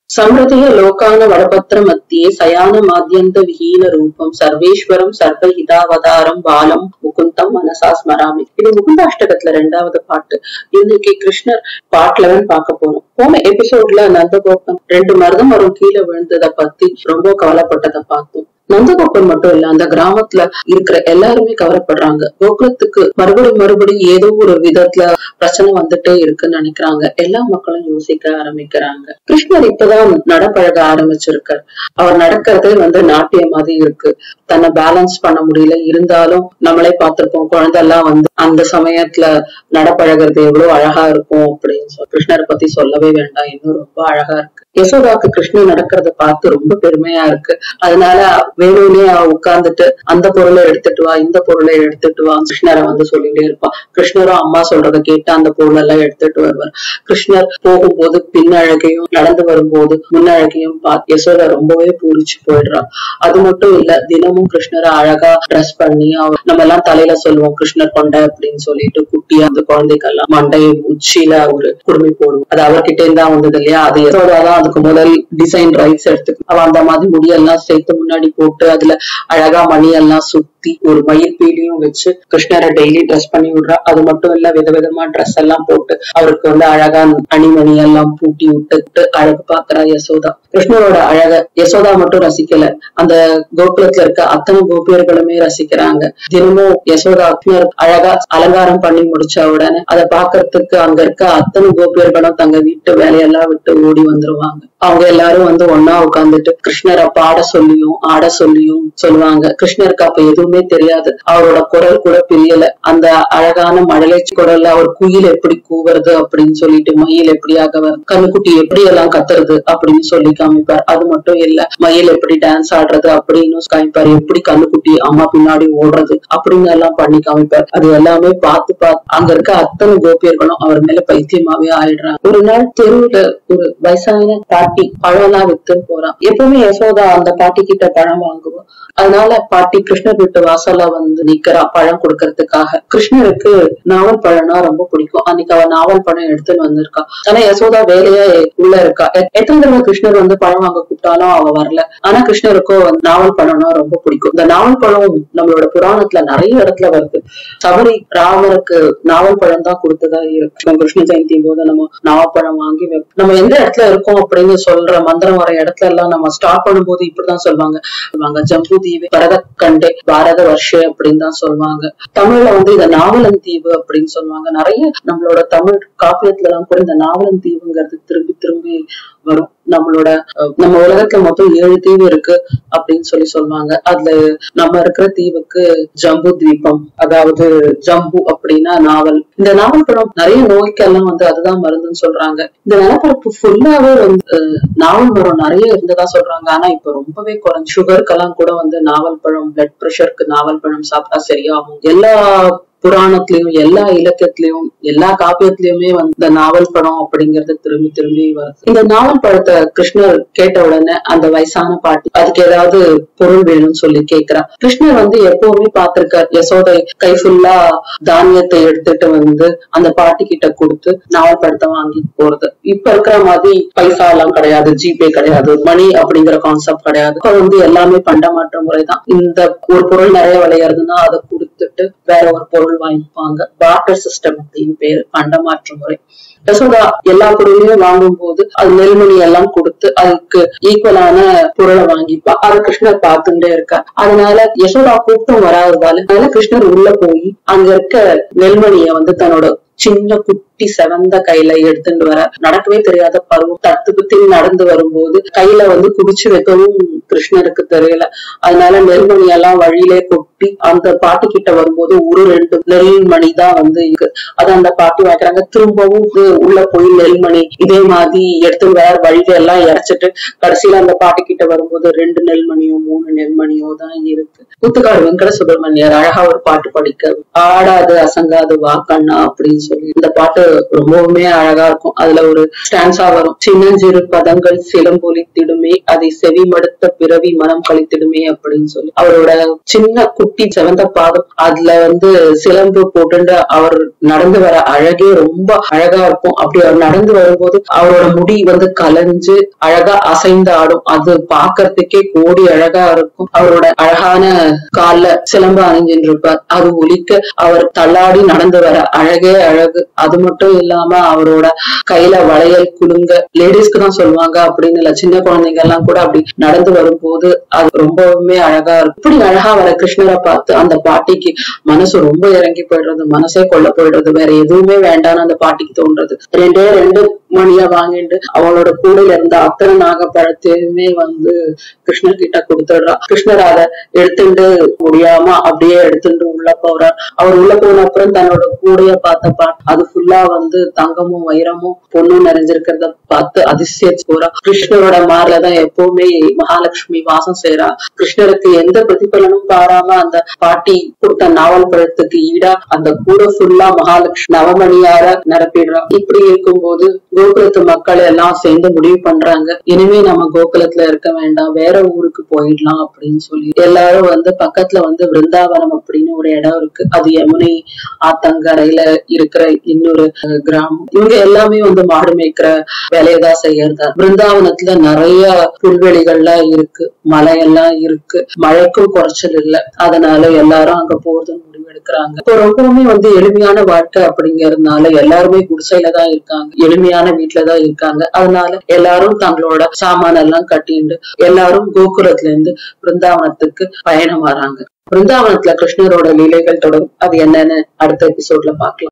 समृद्धय लोकान वडपत्र मध्ये सयान माद्यन्त विहीन ரூபம் சர்வேஸ்வரம் சர்வ ஹிதாவதாரம் பாலம் முகுந்தம் மனசா ஸ்மராமி இது முகுந்த அஷ்டகத்துல ரெண்டாவது பாட்டு இன்னைக்கு கிருஷ்ணர் பார்ட் லெவன் பார்க்க போறோம் போன எபிசோட்ல நந்தகோபன் ரெண்டு மருதம் மரம் கீழே விழுந்ததை பத்தி ரொம்ப கவலைப்பட்டதை பார்த்தோம் நந்தகோபன் மட்டும் இல்ல அந்த கிராமத்துல இருக்கிற எல்லாருமே கவலைப்படுறாங்க கோகுலத்துக்கு மறுபடியும் மறுபடியும் ஏதோ ஒரு விதத்துல பிரச்சனை வந்துட்டே இருக்குன்னு நினைக்கிறாங்க எல்லா மக்களும் யோசிக்க ஆரம்பிக்கிறாங்க கிருஷ்ணர் இப்பதான் நடப்பழக ஆரம்பிச்சிருக்கார் அவர் நடக்கிறதே வந்து நாட்டியம் மாதிரி இருக்கு தன்னை பேலன்ஸ் பண்ண முடியல இருந்தாலும் நம்மளே பார்த்திருப்போம் குழந்தை எல்லாம் வந்து அந்த சமயத்துல நடப்பழகிறது எவ்வளவு அழகா இருக்கும் அப்படின்னு சொல்லி கிருஷ்ணரை பத்தி சொல்லவே வேண்டாம் இன்னும் ரொம்ப அழகா இருக்கு யசோதாக்கு கிருஷ்ணன் நடக்கிறத பார்த்து ரொம்ப பெருமையா இருக்கு அதனால வேணும்னே அவ உட்கார்ந்துட்டு அந்த பொருளை எடுத்துட்டு வா இந்த பொருளை எடுத்துட்டு வா கிருஷ்ணரை வந்து சொல்லிட்டே இருப்பான் கிருஷ்ணரும் அம்மா சொல்றத கேட்டு அந்த பொருள் எல்லாம் எடுத்துட்டு வருவார் கிருஷ்ணர் போகும்போது பின்னழகையும் நடந்து வரும்போது முன்னழகையும் பார்த்து யசோதா ரொம்பவே பூரிச்சு போயிடுறா அது மட்டும் இல்ல தினமும் கிருஷ்ணரை அழகா ட்ரெஸ் பண்ணி அவர் நம்ம எல்லாம் தலையில சொல்லுவோம் கிருஷ்ணர் கொண்டை அப்படின்னு சொல்லிட்டு குட்டியா அந்த குழந்தைக்கெல்லாம் மண்டையை உச்சியில ஒரு குடுமி போடுவோம் அது அவர்கிட்ட இருந்தா வந்தது இல்லையா அது யசோதா தான் அதுக்கு முதல் டிசைன் ரைட்ஸ் எடுத்து அவ அந்த மாதிரி முடியெல்லாம் சேர்த்து முன்னாடி போட்டு அதுல அழகா மணி எல்லாம் சுத்தி ஒரு மயில் பீலியும் வச்சு கிருஷ்ணரை டெய்லி ட்ரெஸ் பண்ணி விடுறா அது மட்டும் இல்ல விதவிதமா ட்ரெஸ் எல்லாம் போட்டு அவருக்கு வந்து அழகா அணிமணி எல்லாம் பூட்டி விட்டுட்டு அழகு பாக்குறா யசோதா கிருஷ்ணரோட அழக யசோதா மட்டும் ரசிக்கல அந்த கோகுலத்துல இருக்க அத்தனை கோபியர்களுமே ரசிக்கிறாங்க தினமும் யசோதா கிருஷ்ணர் அழகா அலங்காரம் பண்ணி முடிச்ச உடனே அதை பாக்குறதுக்கு அங்க இருக்க அத்தனை கோபியர்களும் தங்க வீட்டு வேலையெல்லாம் விட்டு ஓடி வந்துருவாங்க அவங்க எல்லாரும் வந்து ஒன்னா உட்காந்துட்டு கிருஷ்ணரை பாட சொல்லியும் ஆட சொல்லியும் சொல்லுவாங்க கிருஷ்ணருக்கு அப்ப எதுவுமே தெரியாது அவரோட குரல் கூட பிரியல அந்த அழகான மழலைச்சி குரல்ல அவர் குயில் எப்படி கூவுறது அப்படின்னு சொல்லிட்டு மயில் எப்படியாக வரும் கண்ணுக்குட்டி எப்படி எல்லாம் கத்துறது அப்படின்னு சொல்லி காமிப்பார் அது மட்டும் இல்ல மயில் எப்படி டான்ஸ் ஆடுறது அப்படின்னு காமிப்பார் எப்படி கண்ணுக்குட்டி அம்மா பின்னாடி ஓடுறது அப்படின்னு எல்லாம் பண்ணி காமிப்பார் அது எல்லாமே பார்த்து பார்த்து அங்க இருக்க அத்தனை கோபியர்களும் அவர் மேல பைத்தியமாவே ஆயிடுறாங்க ஒரு நாள் தெருவுல ஒரு வயசான பாட்டி பழம் எல்லாம் வித்து போறான் எப்பவுமே யசோதா அந்த பாட்டி கிட்ட பழம் வாங்குவோம் அதனால பாட்டி கிருஷ்ணர் வீட்டு வாசல்ல வந்து நிக்கிறா பழம் கொடுக்கறதுக்காக கிருஷ்ணருக்கு நாவல் பழம்னா ரொம்ப பிடிக்கும் அன்னைக்கு அவ நாவல் பழம் எடுத்துன்னு வந்திருக்கா ஆனா யசோதா வேலையா உள்ள இருக்கா எ- எத்தனை தடவை கிருஷ்ணர் வந்து பழம் வாங்க கூப்பிட்டாலும் அவ வரல ஆனா கிருஷ்ணருக்கோ வந்து நாவல் பழம்னா ரொம்ப பிடிக்கும் இந்த நாவல் பழம் நம்மளோட புராணத்துல நிறைய இடத்துல வருது சபரி ராமருக்கு நாவல் பழம் தான் கொடுத்ததா இருக்கு கிருஷ்ண ஜெயந்தி போது நம்ம நாவல் பழம் வாங்கி வைப்போம். நம்ம எந்த இடத்துல இருக்கோம் அப்படின்னு சொல்ற மந்திரம் வர இடத்துல எல்லாம் நம்ம ஸ்டார்ட் பண்ணும்போது இப்படிதான் சொல்லுவாங்க சொல்லுவாங்க ஜம்பு தீவு பரத கண்டே பாரத வர்ஷே அப்படின்னு தான் சொல்லுவாங்க தமிழ்ல வந்து இத நாவலன் தீவு அப்படின்னு சொல்லுவாங்க நிறைய நம்மளோட தமிழ் காப்பியத்துல எல்லாம் கூட இந்த நாவலன் தீவுங்கிறது திரும்பி திரும்பி வரும் நம்மளோட அஹ், நம்ம உலகத்துல மொத்தம் ஏழு தீவு இருக்கு அப்படின்னு சொல்லி சொல்லுவாங்க அதுல நம்ம இருக்கிற தீவுக்கு ஜம்பு தீபம் அதாவது ஜம்பு அப்படின்னா நாவல் இந்த நாவல் பழம் நிறைய நோய்க்கெல்லாம் வந்து அதுதான் மருந்துன்னு சொல்றாங்க இந்த நிலப்பரப்பு ஃபுல்லாவே வந்து அஹ், நாவல் மரம் நிறைய இருந்ததா சொல்றாங்க ஆனா இப்ப ரொம்பவே குறைஞ்சு சுகருக்கெல்லாம் கூட வந்து நாவல் பழம் பிளட் பிரஷருக்கு நாவல் பழம் சாப்பிட்டா சரியாகும் எல்லா புராணத்திலயும் எல்லா இலக்கியத்திலயும் எல்லா காப்பியத்திலயுமே வந்து இந்த நாவல் பழம் அப்படிங்கறது திரும்பி திரும்பி வருது இந்த நாவல் பழத்தை கிருஷ்ணர் கேட்ட உடனே அந்த வயசான பாட்டி அதுக்கு ஏதாவது பொருள் வேணும்னு சொல்லி கேக்குறா கிருஷ்ணர் வந்து எப்பவுமே பார்த்திருக்கார் யசோதை கை ஃபுல்லா தானியத்தை எடுத்துட்டு வந்து அந்த பாட்டி கிட்ட கொடுத்து நாவல் பழத்தை வாங்கி போறது இப்ப இருக்கிற மாதிரி பைசா எல்லாம் கிடையாது ஜிபே கிடையாது மணி அப்படிங்கிற கான்செப்ட் கிடையாது இப்ப வந்து எல்லாமே பண்டமாற்ற முறைதான் இந்த ஒரு பொருள் நிறைய விளையாடுதுன்னா அதை கொடுத்துட்டு வேற ஒரு பொருள் வாங்கிப்பாங்க பார்ட்டர் சிஸ்டம் அப்படின்னு பேரு பண்டமாற்று முறை யசோதா எல்லா பொருளையும் வாங்கும் போது அது நெல்மணி எல்லாம் கொடுத்து அதுக்கு ஈக்குவலான பொருளை வாங்கிப்பா அது கிருஷ்ணர் பார்த்துட்டே இருக்கா அதனால யசோதா கூட்டம் வராததால அதனால கிருஷ்ணர் உள்ள போய் அங்க இருக்க நெல்மணிய வந்து தன்னோட சின்ன குட்டி செவந்த கையில எடுத்துட்டு வர நடக்கவே தெரியாத பருவம் தத்து புத்தி நடந்து வரும்போது கையில வந்து குடிச்சு வைக்கவும் கிருஷ்ணருக்கு தெரியல அதனால நெல்மணி எல்லாம் வழியிலே கொட்டி அந்த பாட்டி கிட்ட வரும்போது ஒரு ரெண்டு நெல்மணி தான் வந்து இருக்கு அது அந்த பாட்டி வாங்குறாங்க திரும்பவும் இது உள்ள போய் நெல்மணி இதே மாதிரி எடுத்து வேற வழியில எல்லாம் இறைச்சிட்டு கடைசியில அந்த பாட்டி கிட்ட வரும்போது ரெண்டு நெல்மணியோ மூணு நெல்மணியோ தான் இருக்கு குத்துக்காடு வெங்கட சுப்பிரமணியர் அழகா ஒரு பாட்டு படிக்க ஆடாது அசங்காது வா கண்ணா அப்படின்னு சொல்லி இந்த பாட்டு ரொம்பவுமே அழகா இருக்கும் அதுல ஒரு ஸ்டான்ஸா வரும் சின்னஞ்சிறு பதங்கள் சிலம்பொலி திடும் கழித்திடுமே அதை செவிமடுத்த பிறவி மனம் கழித்திடுமே அப்படின்னு சொல்லி அவரோட சின்ன குட்டி செவந்த பாதம் அதுல வந்து சிலம்பு போட்டு அவர் நடந்து வர அழகே ரொம்ப அழகா இருக்கும் அப்படி அவர் நடந்து வரும்போது அவரோட முடி வந்து கலைஞ்சு அழகா அசைந்து ஆடும் அது பாக்குறதுக்கே கோடி அழகா இருக்கும் அவரோட அழகான கால்ல சிலம்பு அணிஞ்சிட்டு இருப்பார் அது ஒலிக்க அவர் தள்ளாடி நடந்து வர அழகே அழகு அது மட்டும் இல்லாம அவரோட கையில வளையல் குலுங்க லேடிஸ்க்கு தான் சொல்லுவாங்க அப்படின்னு இல்ல சின்ன குழந்தைங்க எல்லாம் கூட அப்படி நடந்து வரும்போது அது ரொம்பவுமே அழகா இருக்கும் இப்படி அழகா வர கிருஷ்ணரை பார்த்து அந்த பாட்டிக்கு மனசு ரொம்ப இறங்கி போயிடுறது மனசே கொள்ள போயிடுறது வேற எதுவுமே வேண்டாம்னு அந்த பாட்டிக்கு தோன்றது ரெண்டே ரெண்டு மணியா வாங்கிட்டு அவளோட கூடையில இருந்த அத்தனை நாகப்பழத்தையுமே வந்து கிருஷ்ணர் கிட்ட கொடுத்துடுறா கிருஷ்ணர் அதை எடுத்துட்டு முடியாம அப்படியே எடுத்துட்டு உள்ள போறார் அவர் உள்ள போன அப்புறம் தன்னோட கூடைய பார்த்த பாட்டு அது ஃபுல்லா வந்து தங்கமும் வைரமும் பொண்ணும் நிறைஞ்சிருக்கிறத பார்த்து அதிசயிச்சு போறா கிருஷ்ணரோட மார்லதான் எப்பவுமே மகாலட்சுமி வாசம் செய்றா கிருஷ்ணருக்கு எந்த பிரதிபலனும் பாராம அந்த பாட்டி கொடுத்த நாவல் பழத்துக்கு ஈடா அந்த கூடை ஃபுல்லா மகாலட்சுமி நவமணியார நிரப்பிடுறா இப்படி இருக்கும்போது கோகுலத்து மக்கள் எல்லாம் சேர்ந்து முடிவு பண்றாங்க இனிமே நம்ம கோகுலத்துல இருக்க வேண்டாம் வேற ஊருக்கு போயிடலாம் அப்படின்னு சொல்லி எல்லாரும் வந்து பக்கத்துல வந்து விருந்தாவனம் அப்படின்னு ஒரு இடம் இருக்கு அது யமுனை ஆத்தங்கரையில இருக்கிற இன்னொரு அஹ், கிராமம் இவங்க எல்லாமே வந்து மாடு மேய்க்கிற வேலையதான் செய்யறதா பிருந்தாவனத்துல நிறைய புல்வெளிகள்லாம் இருக்கு மலையெல்லாம் இருக்கு மழைக்கும் குறைச்சல் இல்ல அதனால எல்லாரும் அங்க போறதுன்னு முடிவு எடுக்கிறாங்க இப்போ ரொம்பவுமே வந்து எளிமையான வாழ்க்கை அப்படிங்கறதுனால எல்லாருமே குடிசையில தான் இருக்காங்க எளிமையான வீட்டுலதான் இருக்காங்க அதனால எல்லாரும் தங்களோட சாமான எல்லாம் கட்டிண்டு எல்லாரும் கோகுலத்துல இருந்து பிருந்தாவனத்துக்கு பயணம் வராங்க பிருந்தாவனத்துல கிருஷ்ணரோட லீலைகள் தொடரும் அது என்னன்னு அடுத்த எபிசோட்ல பார்க்கலாம்